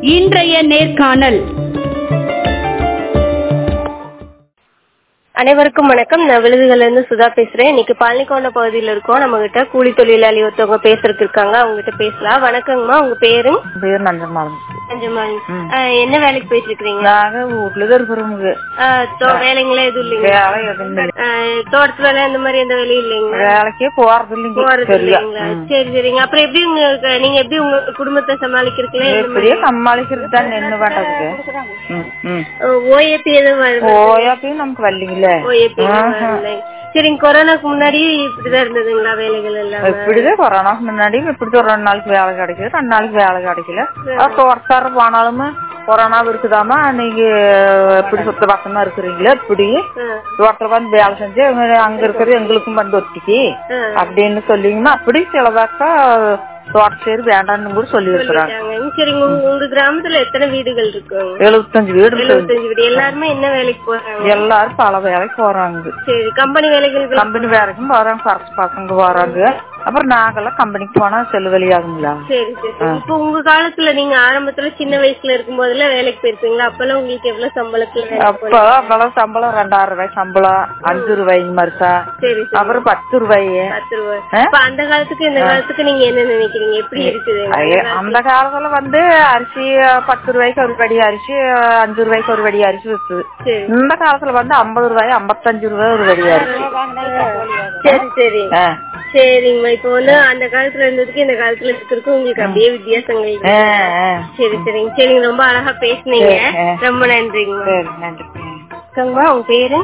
இன்றைய நேர்காணல் அனைவருக்கும் வணக்கம் நான் விழுதுகள்ல இருந்து சுதா பேசுறேன் இன்னைக்கு பழனிக்கோண்ட பகுதியில இருக்கோம் நம்ம கிட்ட கூலி தொழிலாளி ஒருத்தவங்க பேசுறதுக்கு இருக்காங்க அவங்க கிட்ட பேசலாம் வணக்கங்கம்மா உங்க பேரு பேர் நஞ்சமாலும் அஞ்சமாள் என்ன வேலைக்கு போயிட்டு இருக்கீங்க நாங்க வீட்டுல தான் இருக்கிறோமுங்க வேலைங்களா எதுவும் இல்லைங்க வேலை எதுவும் இல்லை ஆஹ், தோட்டத்து வேலை இந்த மாதிரி எந்த வேலையும் இல்லைங்க வேலைக்கே போறது இல்லைங்க போறது சரியா இல்லைங்களா சரி சரிங்க அப்புறம் எப்படி உங்க நீங்க எப்படி உங்க குடும்பத்தை சமாளிக்கிறீங்களா எப்படியோ சமாளிக்கிறது தான் என்ன பண்றதுக்கு ம், ம். ஓஏபி எதுவும் வருது ஓயாப்பையும் நமக்கு வரலீங்களே ஓஏபி சரிங்க கொரோனாக்கு முன்னாடி இப்படிதான் இருந்ததுங்களா வேலைகள் எல்லாம் இப்படிதான் கொரோனாக்கு முன்னாடி இப்படி ஒரு ரெண்டு நாளைக்கு வேலை கிடைக்குது ரெண்டு நாளைக்கு வேலை கிடைக்கல அப்போ ஒருத்தர போனாலுமே கொரோனா இருக்குதாமா நீங்க இப்படி சுத்த பக்கமா இருக்கிறீங்களா இப்படி ஒருத்தர் வந்து வேலை செஞ்சு இவங்க அங்க இருக்கிறது எங்களுக்கும் வந்து ஒத்திக்கு அப்படின்னு சொல்லிங்கன்னா அப்படி சில பக்கா தோட்ட சரி வேண்டாம்னு கூட சொல்லி இருக்கிறாங்க சொல்லிட்டாங்க. சரிங்க உங்க உங்க கிராமத்துல எத்தனை வீடுகள் இருக்குங்க எழுபத்தஞ்சு வீடு இருக்குது. எழுபத்தஞ்சு வீடு எல்லாருமே என்ன வேலைக்கு போறாங்க எல்லாரும் பல வேலைக்கு போறாங்க சரி கம்பெனி வேலைகள் கம்பெனி வேலைக்கும் போறாங்க பரசு பசங்க போறாங்க அப்புறம் நாங்கெல்லாம் கம்பெனிக்கு போனா செல்லு வெளியாகுங்களா சரி சரி இப்போ உங்க காலத்துல நீங்க ஆரம்பத்துல சின்ன வயசுல இருக்கும் போதுல வேலைக்கு போயிருப்பீங்களா அப்பெல்லாம் உங்களுக்கு எவ்வளவு சம்பளத்துல வேலைக்கு அப்ப அவ்வளவு சம்பளம் ரெண்டாயிரம் ரூபாய் சம்பளம் அஞ்சு ரூபாய்ங்க மறுசா சரி சரி அப்புறம் பத்து ரூபாய் பத்து ரூபாய் இப்ப அந்த காலத்துக்கு இந்த காலத்துக்கு நீங்க என்ன நினைக்கிறீங்க எப்படி இருக்குது ஐய, அந்த காலத்துல வந்து அரிசி பத்து ரூபாய்க்கு ஒரு படி அரிசி அஞ்சு ரூபாய்க்கு ஒரு படி அரிசி விற்று சரி இந்த காலத்துல வந்து ஐம்பது ரூபாய் ஐம்பத்தஞ்சு ரூபாய் ஒரு படி அரிசி சரி சரி ஆ. சரிங்கம்மா இப்போ வந்து அந்த காலத்துல இருந்ததுக்கு இந்த காலத்துல இருக்கிறதுக்கு உங்களுக்கு அப்படியே வித்தியாசங்கள் இருக்கு. ஆ, ஆ. சரி சரிங்க சரிங்க ரொம்ப அழகா பேசுனீங்க ரொம்ப நன்றிங்கம்மா சரி நன்றி அக்கங்கம்மா உங்க பேரு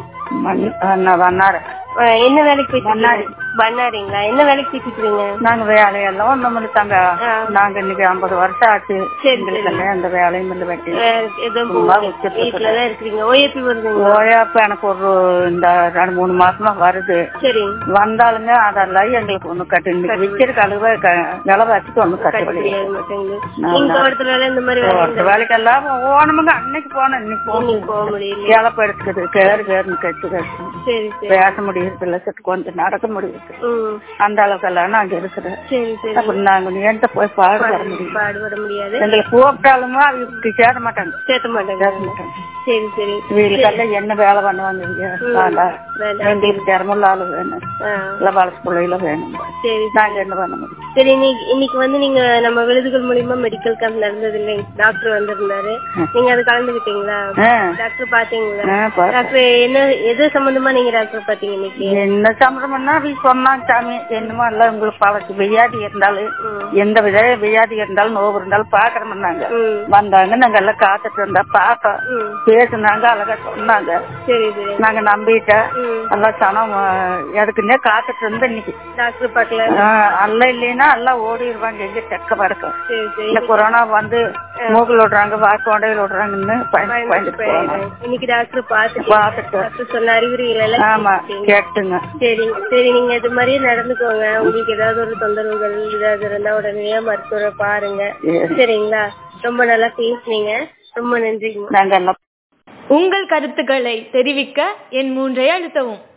வண்ணாரு அஹ் என்ன வேலைக்கு போயிட்டு பண்ணாரிங்களா என்ன வேலைக்கு போயிட்டு இருக்கீங்க நாங்க வேலையெல்லாம் ஒண்ணும் பண்ணிட்டாங்க நாங்க இன்னைக்கு ஐம்பது வருஷம் ஆச்சு எங்களுக்கு எந்த வேலையும் இல்லை வெட்டி வேற எதுவும் போகல. வீட்டுலதான் இருக்கிறீங்க ஓஏபி வருதுங்க ஓயாப்ப எனக்கு ஒரு இந்த ரெண்டு மூணு மாசமா வருது சரிங்க வந்தாலுங்க அதெல்லாம் எங்களுக்கு ஒண்ணு கட்டு இன்னைக்கு விக்கிற கழுவ நிலவாச்சுக்கு ஒண்ணு கட்டு வழி முடியாது மாட்டேங்குது நீங்க தோட்டத்துல வேலை இந்த மாதிரி வேலை ஒரு வேலைக்கெல்லாம் ஓனமுங்க அன்னைக்கு போனேன் இன்னைக்கு போகணும் போக முடியல கிளப்பு எடுத்துக்குது கேறு கேறுன்னு கட்டு கட்டு சரி சரி பேச முடியறது இல்ல சட்டு கொஞ்சம் நடக்க முடியுது ம் அந்த அளவுக்கெல்லாம் நாங்க இருக்கிறேன் சரி சரி அப்புறம் நாங்க நீண்ட போய் பாடு வர முடியும் பாடுபட முடியாது எங்களை கூப்பிட்டாலுமே அவங்க சேர மாட்டாங்க சேர்த்த மாட்டாங்க சேர மாட்டாங்க சரி சரி வீட்டுக்கெல்லாம் என்ன வேலை பண்ணுவாங்க இங்க? வேண்டாம் வேண்டாம். எங்களுக்கு திறமுள்ள ஆளு வேணும் ஆ, இல்ல வளர்ச்சி பிள்ளைகள வேணும் சரி நாங்க என்ன பண்ண முடியும் சரி இன்னைக்கு இன்னைக்கு வந்து நீங்க நம்ம விழுதுகள் மூலியமா மெடிக்கல் கேம்ப் நடந்தது இல்லைங்க டாக்டர் வந்திருந்தாரு நீங்க அது கலந்துக்கிட்டீங்களா ஆ, டாக்டர் பாத்தீங்களா ஆ, பாரு. டாக்டர் என்ன எது சம்பந்தமா நீங்க டாக்டர் பாத்தீங்க இன்னைக்கு என்ன சம்பளம்னா அவங்க சொன்னாங்க சாமி என்னமோ இல்ல உங்களுக்கு பழக்கு வியாதி இருந்தாலும் எந்த வித வியாதி இருந்தாலும் நோவு இருந்தாலும் பாக்குறோம்னாங்க ம் வந்தாங்க நாங்க எல்லாம் காத்துட்டு இருந்தா பார்த்தோம் ம் பேசுனாங்க அழகா சொன்னாங்க சரி சரி நாங்க நம்பிட்டோம் ம் எல்லாம் சனம் எதுக்குன்னே காத்துட்டு இருந்தோம் இன்னைக்கு டாக்டர் பார்க்கல ஆஹ் அல்ல இல்லைன்னா எல்லாம் ஓடிடுவாங்க எங்க தெக்க படக்கம் சரி சரி இந்த கொரோனா வந்து மூக்கில் விடுறாங்க வாக்கு கொண்டையில் விடுறாங்கன்னு பயந்து பயந்துட்டு போவாங்க இன்னைக்கு டாக்டர் பாத்துட்டு பார்த்துட்டு டாக்டர் சொன்ன அறிகுறிகள் எல்லாம் ஆமா கேட்டுங்க சரி சரி நீங்க இது மாதிரியே நடந்துக்கோங்க உங்களுக்கு ஏதாவது ஒரு தொந்தரவுகள் ஏதாவது இருந்தா உடனே மருத்துவரை பாருங்க சரிங்களா ரொம்ப நல்லா பேசுனீங்க ரொம்ப நன்றிங்க நாங்க எல்லாம் உங்கள் கருத்துக்களை தெரிவிக்க என் மூன்றை அழுத்தவும்